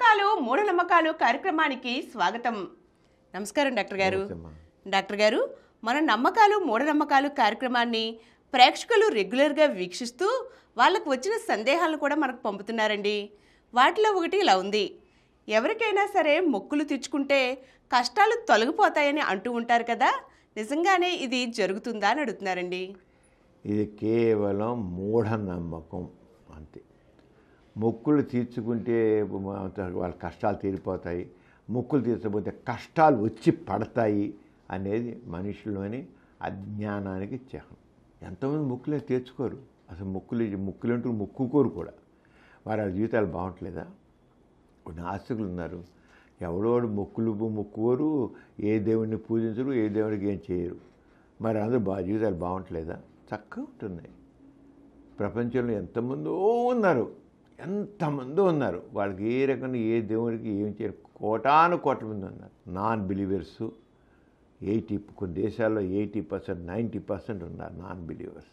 నమ్మకాలు మూఢనమ్మకాలు కార్యక్రమానికి స్వాగతం నమస్కారం డాక్టర్ గారు నమస్తేమ్మా. డాక్టర్ గారు మన నమ్మకాలు మూఢనమ్మకాలు కార్యక్రమాన్ని ప్రేక్షకులు రెగ్యులర్గా వీక్షిస్తూ వాళ్ళకు వచ్చిన సందేహాలను కూడా మనకు పంపుతున్నారండి వాటిలో ఒకటి ఇలా ఉంది ఎవరికైనా సరే మొక్కులు తెచ్చుకుంటే కష్టాలు తొలగిపోతాయని అంటూ ఉంటారు కదా నిజంగానే ఇది జరుగుతుందా అని అడుగుతున్నారండి ఇది కేవలం మూఢనమ్మకం అంతే మొక్కులు తీర్చుకుంటే వాళ్ళ కష్టాలు తీరిపోతాయి మొక్కులు తీర్చకపోతే కష్టాలు వచ్చి పడతాయి అనేది మనుషుల్లోని అజ్ఞానానికి చిహ్నం ఎంతోమంది మొక్కులే తీర్చుకోరు అసలు మొక్కులు మొక్కులు అంటూ మొక్కుకోరు కూడా వారి ఆ జీవితాలు బాగుంటలేదా కొన్ని ఆస్తికులు ఉన్నారు ఎవడోడు మొక్కులు మొక్కుకోరు ఏ దేవుడిని పూజించరు ఏ దేవుడికి ఏం చేయరు మరి అందరూ బా జీవితాలు బాగుంటలేదా చక్కగా ఉంటున్నాయి ప్రపంచంలో ఎంతమందో ఉన్నారు ఎంతమందో ఉన్నారు వాళ్ళకి ఏ రకంగా ఏ దేవుడికి ఏం చేయరు కోటాను కోట్ల మంది ఉన్నారు నాన్ బిలీవర్స్ ఎయిటీ కొన్ని దేశాల్లో ఎయిటీ పర్సెంట్ నైంటీ పర్సెంట్ ఉన్నారు నాన్ బిలీవర్స్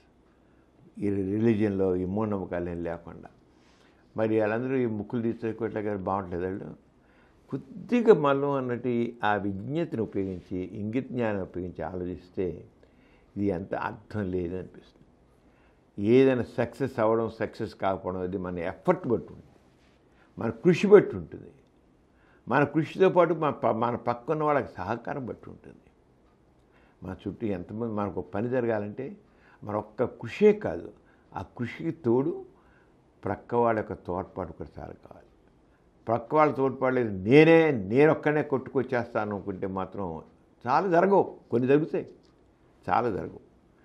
ఈ రిలీజియన్లో ఈ మూఢనమ్మకాలు ఏం లేకుండా మరి వాళ్ళందరూ ఈ ముక్కులు తీసుకోవట్లే కదా బాగుంటుంది వాళ్ళు కొద్దిగా మళ్ళీ అన్నట్టు ఈ ఆ విజ్ఞతను ఉపయోగించి ఇంగిత జ్ఞానం ఉపయోగించి ఆలోచిస్తే ఇది ఎంత అర్థం లేదు అనిపిస్తుంది ఏదైనా సక్సెస్ అవ్వడం సక్సెస్ కాకపోవడం అది మన ఎఫర్ట్ బట్టి ఉంటుంది మన కృషి బట్టి ఉంటుంది మన కృషితో పాటు మన ప- మన పక్కన వాళ్ళకి సహకారం బట్టి ఉంటుంది మన చుట్టూ ఎంతమంది మనకు ఒక పని జరగాలంటే మన ఒక్క కృషే కాదు ఆ కృషికి తోడు ప్రక్క వాళ్ళ యొక్క తోడ్పాటు కూడా చాలా కావాలి ప్రక్క వాళ్ళ తోడ్పాటు లేదు నేనే నేను ఒక్కనే కొట్టుకొచ్చేస్తాను అనుకుంటే మాత్రం చాలా జరగవు కొన్ని జరుగుతాయి చాలా జరగవు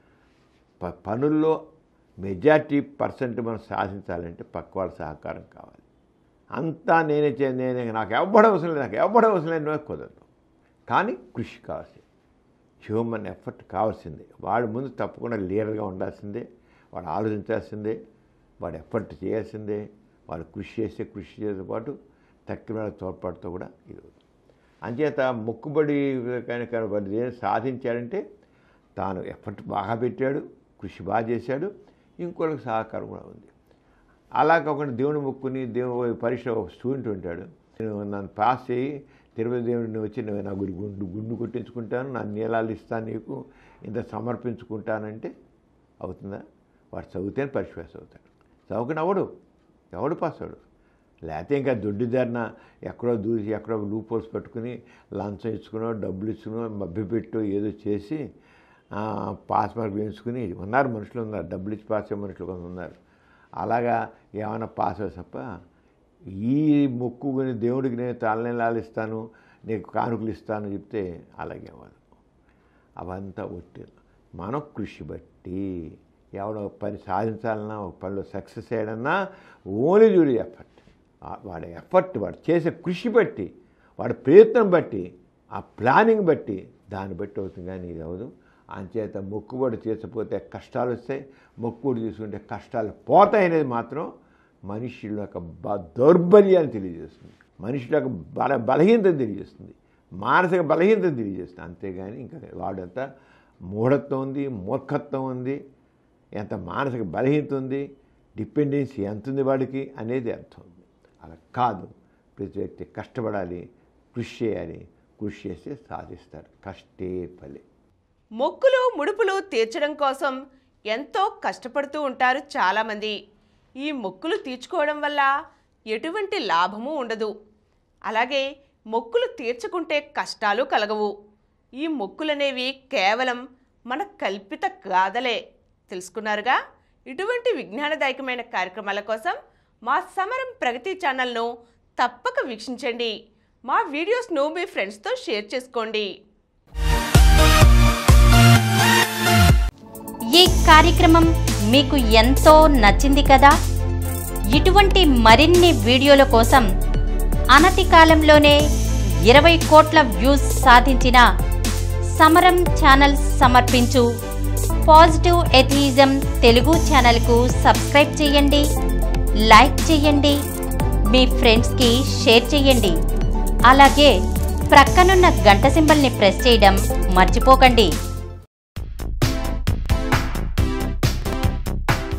ప- పనుల్లో మెజార్టీ పర్సెంట్ మనం సాధించాలంటే పక్క వాళ్ళ సహకారం కావాలి అంతా నేనే చే నేనే నాకు ఎవ్వడం అవసరం లేదు నాకు ఎవ్వడం అవసరం లేదు కుదరదు కానీ కృషి కావాల్సింది హ్యూమన్ ఎఫర్ట్ కావాల్సిందే వాడు ముందు తప్పకుండా లీడర్గా ఉండాల్సిందే వాడు ఆలోచించాల్సిందే వాడు ఎఫర్ట్ చేయాల్సిందే వాడు కృషి చేసే కృషి చేసే పాటు తక్కిన వాళ్ళ తోడ్పాటుతో కూడా ఇది అవుతుంది. అంచేత మొక్కుబడి కనుక వాడు ఏం సాధించాడంటే తాను ఎఫర్ట్ బాగా పెట్టాడు కృషి బాగా చేశాడు ఇంకోళ్ళకి సహకారం కూడా ఉంది అలా కాకుండా దేవుని మొక్కుని దేవుని పరీక్ష ఒక స్టూడెంట్ ఉంటాడు నేను నన్ను పాస్ చేయి తిరుపతి దేవుడిని వచ్చి నేను నా గురి గుండు గుండు కొట్టించుకుంటాను నా నీలాలు ఇస్తాను నీకు ఇంత సమర్పించుకుంటానంటే అవుతుందా వాడు చదివితేనే పరీక్ష పాస్ అవుతాడు చదువుకుని అవడు ఎవడు పాస్ అవడు లేకపోతే ఇంకా దొడ్డిదారిన ఎక్కడో దూసి ఎక్కడో లూప్ హోల్స్ పెట్టుకుని లంచం ఇచ్చుకునో డబ్బులు ఇచ్చుకునో మభ్యపెట్టు ఏదో చేసి ఆ, పాస్ మార్క్ వేయించుకుని ఉన్నారు మనుషులు ఉన్నారు డబ్బులు ఇచ్చి పాస్ అయ్యే మనుషులు కొంత ఉన్నారు అలాగా ఏమైనా పాస్ అవ్వ తప్ప ఈ మొక్కుని దేవుడికి నేను తలనీలాలు ఇస్తాను నీకు కానుకలు ఇస్తాను చెప్తే అలాగే అవ్వదు అవంతా ఒట్టి మన కృషి బట్టి ఎవడో పని సాధించాలన్నా ఒక పనిలో సక్సెస్ అయ్యాడన్నా ఓన్లీ చూడు ఎఫర్ట్ వాడి ఎఫర్ట్ వాడు చేసే కృషి బట్టి వాడి ప్రయత్నం బట్టి ఆ ప్లానింగ్ బట్టి దాన్ని బట్టి అవుతుంది కానీ ఇది అవదు అంచేత మొక్కుబడి చేసపోతే కష్టాలు వస్తాయి మొక్కుబడి తీసుకుంటే కష్టాలు పోతాయి అనేది మాత్రం మనుషుల యొక్క బ దౌర్బల్యాన్ని తెలియజేస్తుంది మనుషుల యొక్క బల బలహీనతను తెలియజేస్తుంది మానసిక బలహీనతను తెలియజేస్తుంది అంతేగాని ఇంకా వాడంతా మూఢత్వం ఉంది మూర్ఖత్వం ఉంది ఎంత మానసిక బలహీనత ఉంది డిపెండెన్సీ ఎంత ఉంది వాడికి అనేది అర్థం ఉంది అలా కాదు ప్రతి వ్యక్తి కష్టపడాలి కృషి చేయాలి కృషి చేస్తే సాధిస్తారు కష్టే ఫలే మొక్కులు ముడుపులు తీర్చడం కోసం ఎంతో కష్టపడుతూ ఉంటారు చాలామంది ఈ మొక్కులు తీర్చుకోవడం వల్ల ఎటువంటి లాభము ఉండదు అలాగే మొక్కులు తీర్చుకుంటే కష్టాలు కలగవు ఈ మొక్కులనేవి కేవలం మన కల్పిత గాథలే తెలుసుకున్నారుగా ఇటువంటి విజ్ఞానదాయకమైన కార్యక్రమాల కోసం మా సమరం ప్రగతి ఛానల్ను తప్పక వీక్షించండి మా వీడియోస్ను మీ ఫ్రెండ్స్తో షేర్ చేసుకోండి ఈ కార్యక్రమం మీకు ఎంతో నచ్చింది కదా ఇటువంటి మరిన్ని వీడియోల కోసం అనతి కాలంలోనే ఇరవై కోట్ల వ్యూస్ సాధించిన సమరం ఛానల్ సమర్పించు పాజిటివ్ ఎథియిజం తెలుగు ఛానల్కు సబ్స్క్రైబ్ చేయండి లైక్ చేయండి మీ ఫ్రెండ్స్కి షేర్ చేయండి అలాగే ప్రక్కనున్న గంట సింబల్ని ప్రెస్ చేయడం మర్చిపోకండి